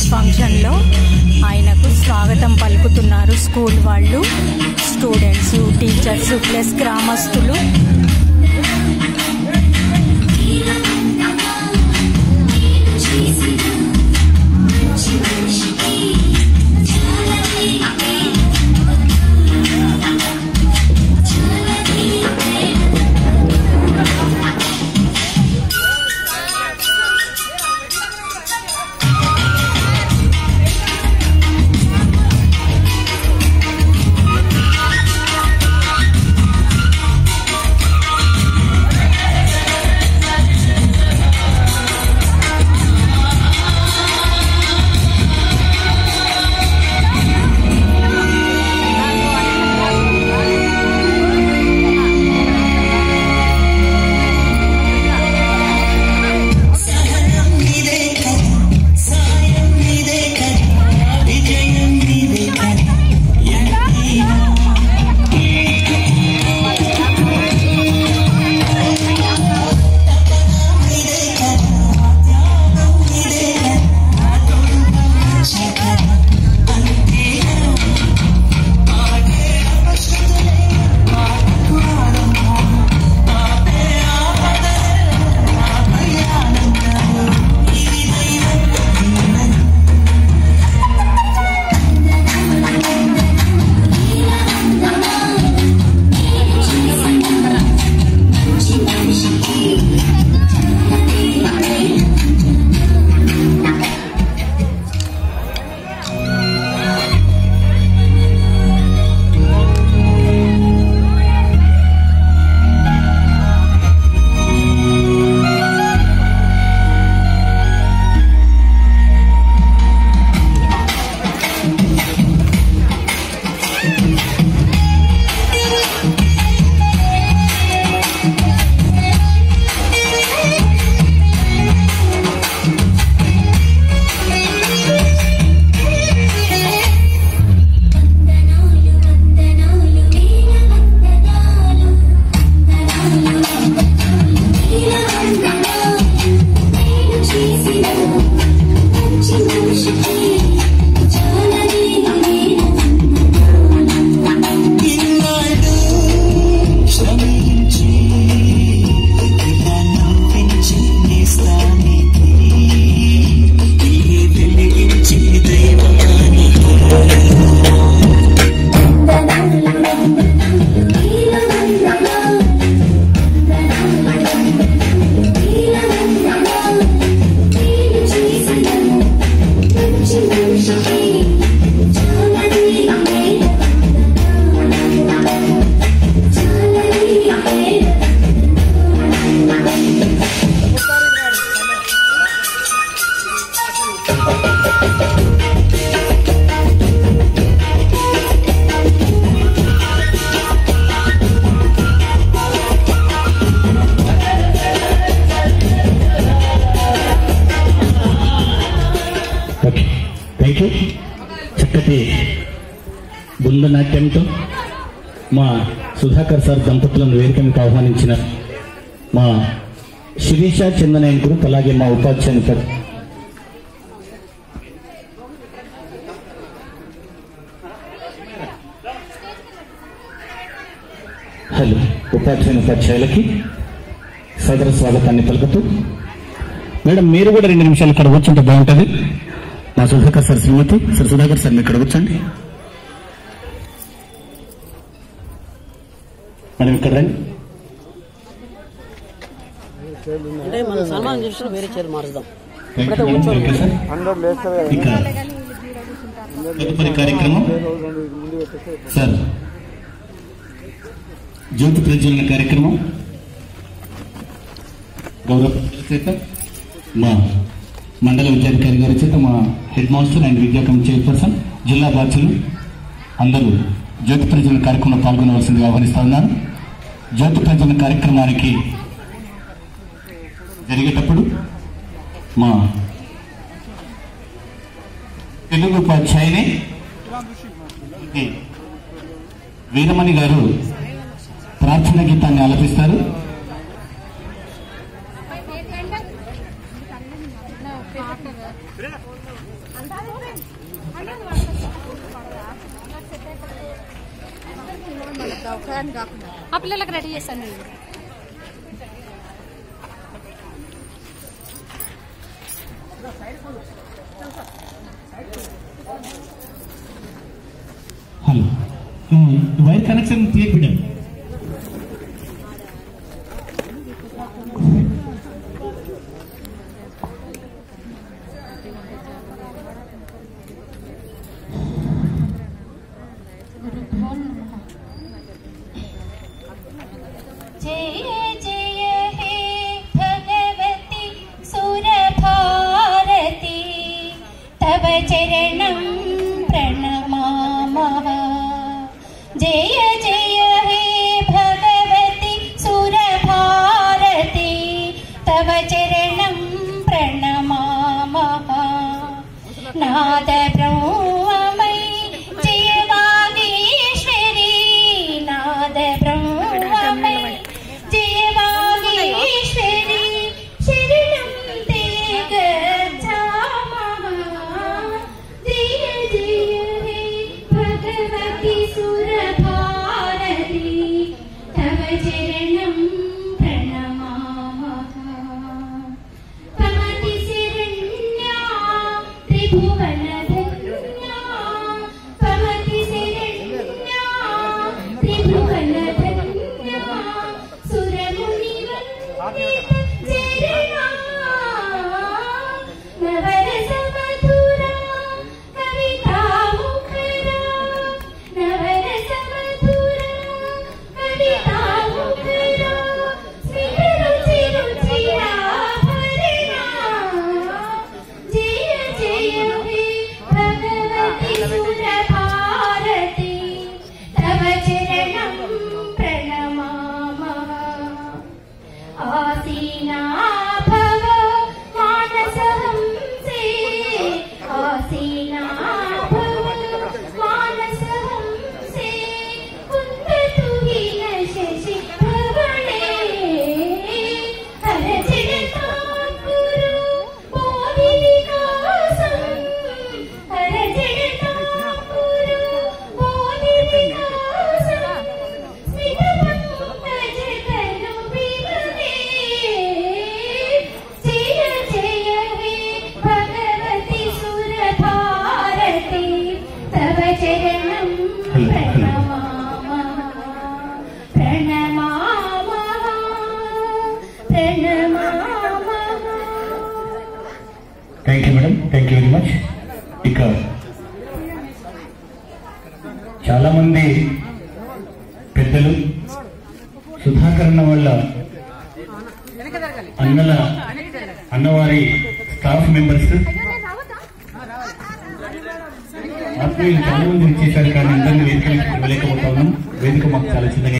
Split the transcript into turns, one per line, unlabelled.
ఫంక్షన్లో ఆయనకు స్వాగతం పలుకుతున్నారు స్కూల్ వాళ్ళు స్టూడెంట్స్ టీచర్స్ ప్లస్ గ్రామస్తులు
వందనాలు వందనాలు వేల వందనాలు వందనాలు వేల వందనాలు నేను చేసిన మంచి మనిషికి చాలని వేల
ఇన్నాళ్ళు శ్రమించి ఇలా నవ్వించి నేస్తానికి ఇల్లు వెలిగించి దైవానికి
వందనాలు వందనాలు వేల వందనాలు వందనాలు వేల వందనాలు నేను చేసిన మంచి మనిషికి చాలని వేల వందనాలు చాలని వేల
ఓకే థ్యాంక్ యూ చక్కటి బృందనాట్యంతో మా సుధాకర్ సార్ దంపతులను వేదిక మీకు ఆహ్వానించిన మా శిరీష చందనయన్ గ్రూప్ అలాగే మా ఉపాధ్యాయుని ప- హలో ఉపాధ్యాయుని ఉపాధ్యాయులకి సదర స్వాగతాన్ని పలుకుతూ మేడం మీరు కూడా రెండు నిమిషాలు ఇక్కడ కూర్చుంటే బాగుంటుంది మా Sudhakar sir Srimati sir Sudhakar sir మీరు ఇక్కడ కూర్చోండి మేడం ఇక్కడ రండి
అంటే మనం సన్మానం చేసిన వేరే చైర్ మారుద్దాం
థాంక్యూ మేడం. Okay sir. ఇక తదుపరి కార్యక్రమం సార్ జ్యోతి ప్రజ్వలన కార్యక్రమం గౌరవ చేత మా మండల విద్యాధికారి గారి చేత మా హెడ్ మాస్టర్ అండ్ విద్యా కమిటీ చైర్పర్సన్ జిల్లా బాధ్యులు అందరూ జ్యోతి ప్రజ్వలన కార్యక్రమంలో పాల్గొనవలసిందిగా ఆహ్వానిస్తా ఉన్నాను జ్యోతి ప్రజ్వలన కార్యక్రమానికి జరిగేటప్పుడు మా తెలుగు ఉపాధ్యాయుని వీరమణి గారు ప్రార్థన గీతాన్ని ఆలపిస్తారు
ఆ పిల్లలకు రెడీ చేస్తాను నేను
హలో ఈ వైర్ కనెక్షన్ తీయకు బిడ్డ
जय जय हे भगवति सुरभारती तव चरणं प्रणमामः जय जय हे भगवति सुरभारती तव चरणं प्रणमामः नाद ब्रह्ममयी जय वागीश्वरी नाद ब्रह्ममयी जय वागीश्वरी शरणं ते गच्छामः जय जय हे भगवति सुरभारती तव चरणं प्रणमामः कमति शिरण्या त्रिभुवनधन्या कमति शिरण्या त्रिभुवनधन्या सुरमुनिवन्दित चरणा नवरसमधुरा कवितामुखरा नवरसमधुरा कवितामुखरा स्मितरुचिरुचिराभरणा जय जय हे भगवति सुरभारती तव चरणं प्रणमामः आसीना भव मानसहंसे आसीना भव मानसहंसे कुन्दतु हीन शशि भवणे हरजनतां कुरु बोधिविकासं हरजनतां कुरु बोधिविकासं स्मितपङ्कजतनु विभवे जय जय हे भगवति सुरभारती तव चरणं प्रणमामः प्रणमामः प्रणमामः
thank you madam thank you very much ఇక చాలా మంది పెద్దలు సుధాకరణ వల్ల అన్నల అన్నవారి స్టాఫ్ మెంబర్స్ ఆత్మీయులు చాలా మంది ఇచ్చేశారు కానీ అందరినీ వేదిక ఇవ్వలేకపోతా ఉన్నాం వేదిక మాకు చాలా చిన్నగా